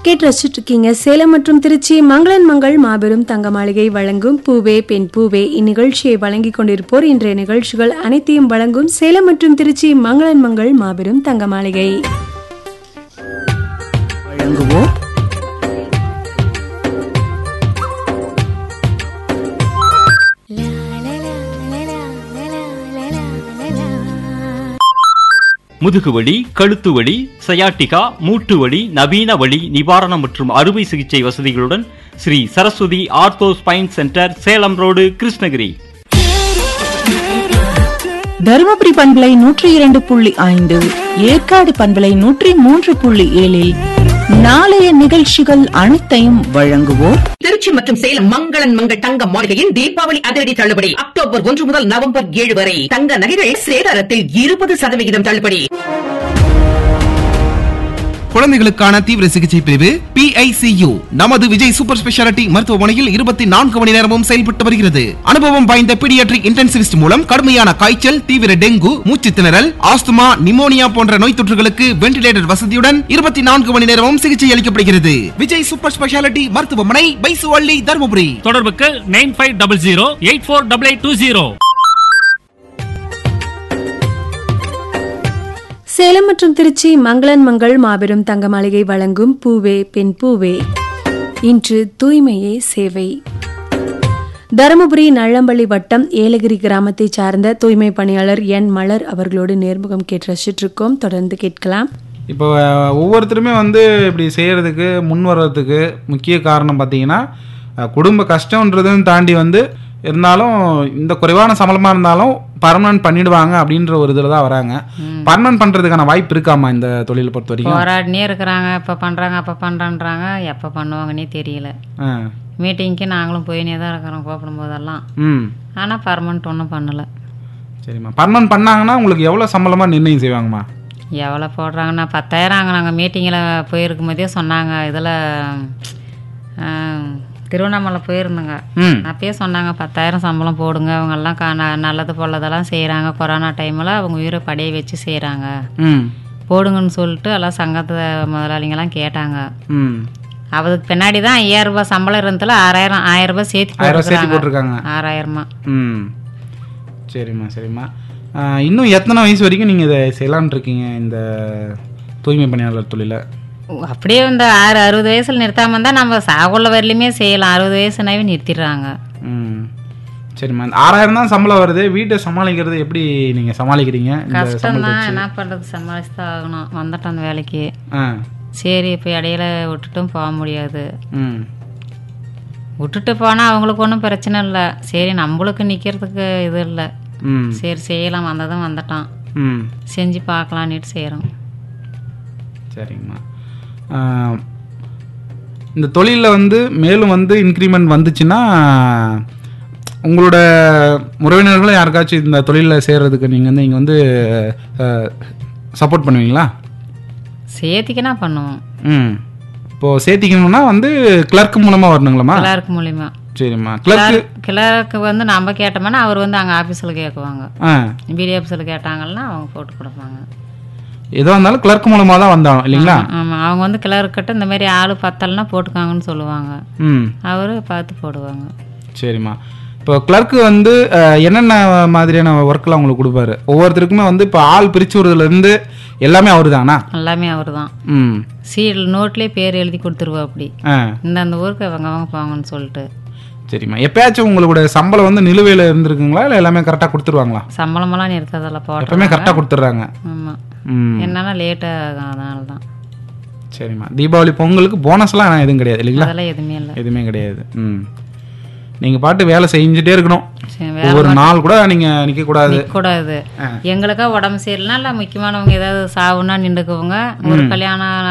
கேட்டு ரசிச்சுட்டு இருக்கீங்க சேலம் மற்றும் திருச்சி மங்களன் மங்கள் மாபெரும் தங்க மாளிகை வழங்கும் பூவே பெண் பூவே இந்நிகழ்ச்சியை வழங்கிக் கொண்டிருப்போர் இன்றைய நிகழ்ச்சிகள் அனைத்தையும் வழங்கும் சேலம் மற்றும் திருச்சி மங்களன் மங்கள் மாபெரும் தங்க மாளிகை வழங்குவோர் முதுகுவலி கழுத்து வலி சயாட்டிகா மூட்டு வலி நவீன வலி நிவாரணம் மற்றும் அறுவை சிகிச்சை வசதிகளுடன் Sri Saraswathi ortho spine centre Salem road Krishnagiri Dharmapuri பண்பலை நூற்றி இரண்டு புள்ளி ஐந்து ஏற்காடு பண்பலை நூற்றி மூன்று புள்ளி ஏழில் நாளைய நிகழ்ச்சிகள் அனைத்தையும் வழங்குவோர் திருச்சி மற்றும் சேலம் மங்களன் மங்கள் தங்க மாளிகையின் தீபாவளி அதிரடி தள்ளுபடி அக்டோபர் ஒன்று முதல் நவம்பர் ஏழு வரை தங்க நகைகள் சேதாரத்தில் இருபது சதவிகிதம் தள்ளுபடி குழந்தைகளுக்கான தீவிர சிகிச்சை பிரிவு PICU நமது விஜய் சூப்பர் ஸ்பெஷாலிட்டி மருத்துவமனையில் இருபத்தி நான்கு மணி நேரமும் செயல்பட்டு வருகிறது அனுபவம் வாய்ந்த பீடியாட்ரிக் இன்டென்சிவிஸ்ட் மூலம் கடுமையான காய்ச்சல் தீவிர டெங்கு மூச்சு திணறல் ஆஸ்துமா நிமோனியா போன்ற நோய் தொற்றுகளுக்கு வென்டிலேட்டர் வசதியுடன் இருபத்தி நான்கு மணி நேரமும் சிகிச்சை அளிக்கப்படுகிறது விஜய் சூப்பர் ஸ்பெஷாலிட்டி மருத்துவமனை பைசுவள்ளி தருமபுரி தொடர்புக்கு nine five double zero eight four double eight two zero Salem மற்றும் திருச்சி மங்களன் மங்கள் மாபெரும் தங்க மாளிகை வழங்கும் பூவே பெண் பூவே இன்று தூய்மையே சேவை தருமபுரி நள்ளம்பள்ளி வட்டம் ஏலகிரி கிராமத்தை சார்ந்த தூய்மை பணியாளர் என் மலர் அவர்களோடு நேர்முகம் கேட்டு ரசிச்சுட்டு இருக்கோம் தொடர்ந்து கேட்கலாம் இப்போ அஹ், ஒவ்வொருத்தருமே வந்து இப்படி செய்கிறதுக்கு முன் வர்றதுக்கு முக்கிய காரணம் பார்த்தீங்கன்னா அஹ், குடும்ப கஷ்டன்றதும் தாண்டி வந்து இருந்தாலும் இந்த குறைவான சம்பளமாக இருந்தாலும் பர்மனன்ட் பண்ணிடுவாங்க அப்படின்ற ஒரு இதில் தான் வராங்க பர்மனன்ட் பண்ணுறதுக்கான வாய்ப்பு இருக்காமா இந்த தொழிலை பொறுத்த வரைக்கும் போராடினே இருக்கிறாங்க இப்போ பண்ணுறாங்க அப்போ பண்ணுறன்றாங்க எப்போ பண்ணுவாங்கன்னே தெரியல ஆ மீட்டிங்க்கு நாங்களும் போயினே தான் இருக்கிறோம் கூப்பிடும் போதெல்லாம் ம் ஆனால் பர்மனெண்ட் ஒன்றும் பண்ணலை சரிம்மா பர்மனன்ட் பண்ணாங்கன்னா உங்களுக்கு எவ்வளோ சம்பளமாக நிர்ணயம் செய்வாங்கம்மா எவ்வளோ போடுறாங்கன்னா பத்தாயிரம் அங்கே நாங்கள் மீட்டிங்கில் போயிருக்கும் போதே சொன்னாங்க இதில் திருவண்ணாமலை போயிருந்தோங்க ம் அப்பயே சொன்னாங்க பத்தாயிரம் சம்பளம் போடுங்க அவங்கெல்லாம் கா ந- நல்லது பொல்லதெல்லாம் செய்கிறாங்க கொரோனா டைமில் அவங்க உயிரை படைய வச்சு செய்கிறாங்க ம் போடுங்கன்னு சொல்லிட்டு எல்லாம் சங்கத்தை முதலாளிங்கெல்லாம் கேட்டாங்க ம் அதுக்கு பின்னாடி தான் ஐயாயிரம் ரூபாய் சம்பளம் இருந்ததுல ஆறாயிரம் ஆயிரம் ரூபாய் சேர்த்து ஆயிரம் ரூபாய் சேர்த்து போட்டுருக்காங்க போட்டிருக்காங்க ஆறாயிரமா ம் சரிம்மா சரிம்மா ஆ, இன்னும் எத்தனை வயசு வரைக்கும் நீங்கள் இதை செய்யலான்னு இருக்கீங்க இந்த தூய்மை பணியாளர் தொழிலை ஓ, அப்படியே இந்த ஆறு அறுபது வயசுல நிறுத்தாம இருந்தா நம்ம சாகுள்ள வரலையுமே செய்யலாம் அறுபது வயசுனாவே நிறுத்திடுறாங்க ம் சரிம்மா இந்த ஆறாயிரம் தான் சம்பளம் வருது வீட்டை சமாளிக்கிறது எப்படி நீங்கள் சமாளிக்கிறீங்க இந்த கஷ்டம் சம்பளத்தை தான் வச்சு என்ன பண்றது சமாளிச்சு தான் ஆகணும் வந்துட்டோம் அந்த வேலைக்கு ஆ சரி இப்போ இடையில விட்டுட்டும் போக முடியாது ம் விட்டுட்டு போனால் அவங்களுக்கு ஒன்றும் பிரச்சனை இல்லை சரி நம்மளுக்கு நிற்கிறதுக்கு இது இல்லை ம் சரி செய்யலாம் வந்ததும் வந்துட்டோம் ம் செஞ்சு பார்க்கலான்னுட்டு செய்கிறோம் சரிங்கம்மா ஆ, இந்த தொழிலில் வந்து மேலும் வந்து இன்க்ரிமெண்ட் வந்துச்சுன்னா உங்களோட உறவினர்களும் யாருக்காச்சும் இந்த தொழிலில் சேர்றதுக்கு நீங்கள் வந்து இங்கே வந்து சப்போர்ட் பண்ணுவீங்களா சேர்த்திக்கினா பண்ணுவோம் ம் இப்போது சேர்த்திக்கணும்னா வந்து கிளர்க் மூலமாக வரணுங்களாம்மா கிளர்க் மூலியமா சரிம்மா கிளர்க்கு கிளர்க்கு வந்து நம்ம கேட்டோம்னா அவர் வந்து அங்கே ஆஃபீஸில் கேட்குவாங்க ஆ பிடி ஆஃபீஸில் கேட்டாங்கன்னா அவங்க போட்டு கொடுப்பாங்க எதுவாக இருந்தாலும் கிளர்க் மூலமாக தான் வந்தோம் இல்லைங்களா ஆமாம் அவங்க வந்து கிளர்க்கிட்ட இந்த மாதிரி ஆள் பத்தலைன்னா போட்டுக்காங்கன்னு சொல்லுவாங்க ம் அவர் பார்த்து போடுவாங்க சரிம்மா இப்போ கிளர்க்கு வந்து அஹ், என்னென்ன மாதிரியான ஒர்க்கெலாம் உங்களுக்கு கொடுப்பாரு ஒவ்வொருத்தருக்குமே வந்து இப்போ ஆள் பிரிச்சு விடுறதுலேருந்து எல்லாமே அவரு தானா எல்லாமே அவர் தான் ம் சீல் நோட்லேயே பேர் எழுதி கொடுத்துருவா அப்படி ஆ இந்த அந்த ஊருக்கு அவங்க அவங்க போங்கன்னு சொல்லிட்டு சரிம்மா எப்பயாச்சும் உங்களோட சம்பளம் வந்து நிலுவையில் இருந்திருக்குங்களா இல்லை எல்லாமே கரெக்டாக கொடுத்துருவாங்களா சம்பளமெல்லாம் நிறுத்ததெல்லாம் எப்பவுமே போட்டோம் கரெக்டாக கொடுத்துட்றாங்க ஆமாம் ம் என்னன்னா லேட்டாக ஆகும் அதனால தான் சரிம்மா தீபாவளி பொங்கலுக்கு போனஸ்லாம் எதுவும் கிடையாது இல்லைங்களா அதெல்லாம் எதுவுமே இல்லை எதுவுமே கிடையாது ம் நீங்கள் பாட்டு வேலை செஞ்சுட்டே இருக்கணும் சரி, வேலை ஒவ்வொரு நாள் கூட நீங்கள் நிற்கக்கூடாது கூடாது எங்களுக்கா உடம்பு சரியில்லைனா இல்லை முக்கியமானவங்க ஏதாவது சாவுன்னா நின்றுக்குவங்க ஒரு கல்யாணம்